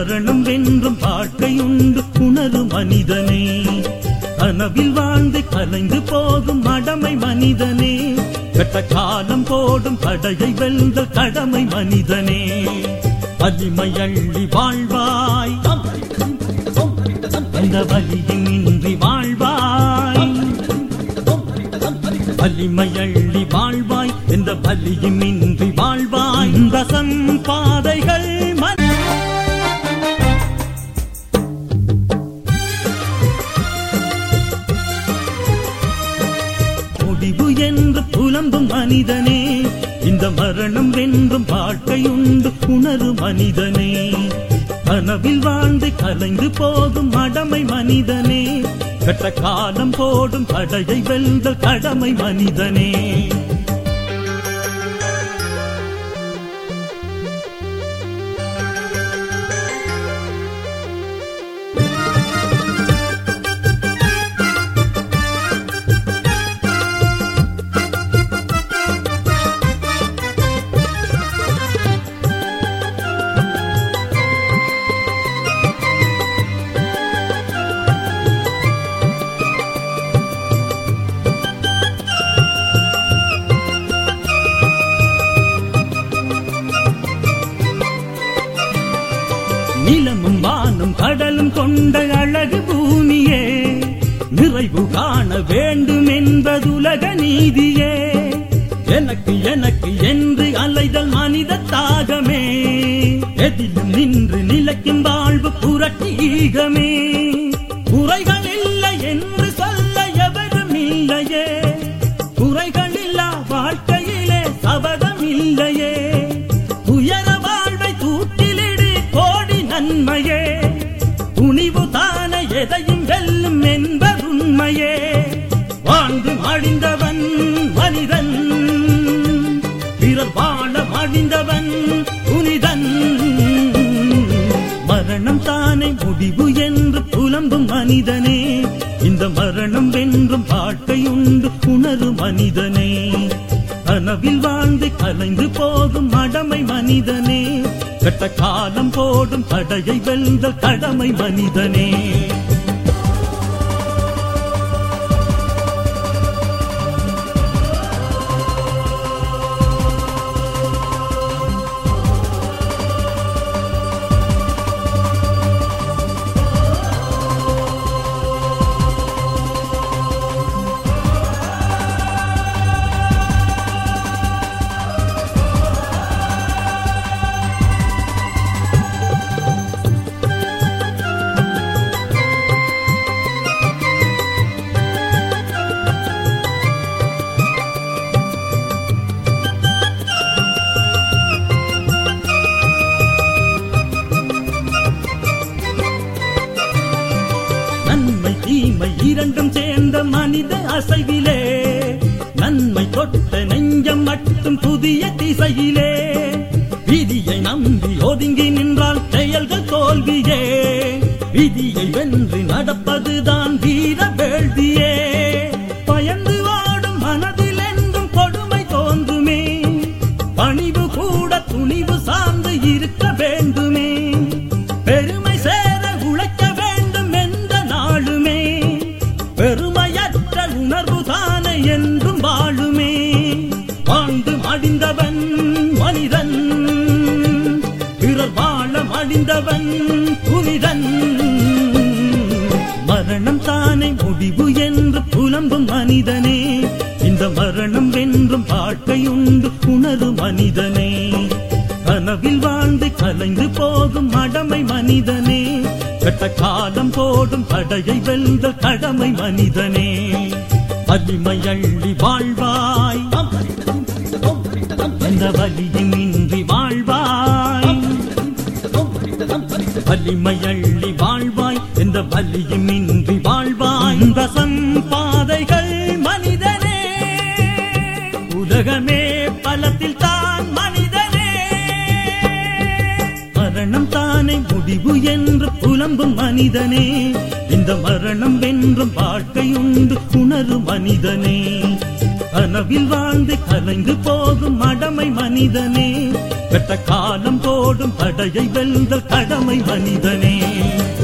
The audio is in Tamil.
மரணம் வென்றும் வாழ்க்கையுண்டு உணரும் மனிதனே கனவில் வாழ்ந்து கலைந்து போகும் மடமை மனிதனே கட்ட காலம் போடும் தடையை வெல்ந்த கடமை மனிதனே வலிமை அள்ளி வாழ்வாய் அந்த வலியின்றி வாழ்வாய் வலிமை அள்ளி வாழ்வாய் என்ற வலியுமின்றி வாழ்வாய் ரசம் பாதைகள் மன முடிவு என்று புலம்பும் மனிதனே இந்த மரணம் வென்றும் வாழ்க்கையுண்டு உணரு மனிதனே கனவில் வாழ்ந்து கலைந்து போகும் மடமை மனிதனே கட்ட காலம் போடும் தடையை வெல்த கடமை மனிதனே நிலமும் வானும் கடலும் கொண்ட அழகு பூமியே நிறைவு காண வேண்டும் என்பதுலக நீதியே எனக்கு எனக்கு என்று அலைதல் மனித தாகமே எதிலும் நின்று நிலைக்கும் வாழ்வு புரட்சி ஈகமே குறைகள் இல்லை என்று சொல்ல எவரும் இல்லையே குறைகள் இல்லா வாழ்க்கையிலே சபதம் இல்லையே உயர வாழ்வை தூக்கிலிடு கோடி நன்மையே துணிவு தான எதையும் வெல்லும் என்பதுண்மையே வாழ்ந்து மடிந்தவன் மனிதன் பிறர் வாழ மடிந்தவன் புனிதன் மரணம் தானே முடிவு என்று புலம்பும் மனிதனே இந்த மரணம் வென்றும் வாழ்க்கையுண்டு உணரு மனிதனே கனவில் வாழ்ந்து கலைந்து போகும் மடமை மனிதனே கட்ட காலம் போடும் தடையை வெல்ந்த கடமை மனிதனே நன்மை தீமை இரண்டும் சேர்ந்த மனித அசைவிலே நன்மை தொட்ட நெஞ்சம் மட்டும் புதிய திசையிலே விதியை நம்பி ஒதுங்கி நின்றால் செயல்கள் தோல்வியே விதியை வென்று நடப்பதுதான் வீர வேள்வியே பயந்து வாடும் மனதில் என்றும் கொடுமை தோன்றுமே பணிவு கூட துணிவு சார்ந்து இருக்க வேண்டுமே பெருமை சேர உழைக்க வேண்டும் எந்த நாளுமே பெருமையற்ற உணர்வு தானே என்றும் வாழுமே வாழ்ந்து மடிந்தவன் மனிதன் பிறர் வாழ மடிந்தவன் புனிதன் மரணம் தானே முடிவு என்று புலம்பும் மனிதனே இந்த மரணம் வென்றும் வாழ்க்கையுண்டு உணரு மனிதனே கனவில் வாழ்ந்து கலைந்து போகும் மடமை மனிதனே கட்ட காலம் போடும் தடையை வெல்ந்த கடமை மனிதனே வலிமை அள்ளி வாழ்வாய் எந்த வலியுமின்றி வாழ்வாய் வலிமை அள்ளி வாழ்வாய் எந்த வலியுமின்றி வாழ்வாய் ரசம் பாதைகள் மனிதனே உலகமே பலத்தில் தான் மனிதனே மரணம் தானே முடிவு என்று புலம்பும் மனிதனே இந்த மரணம் வென்றும் வாழ்க்கையுண்டு உணரு மனிதனே கனவில் வாழ்ந்து கலைந்து போகும் மடமை மனிதனே பெற்ற காலம் போடும் தடையை வெல்த கடமை மனிதனே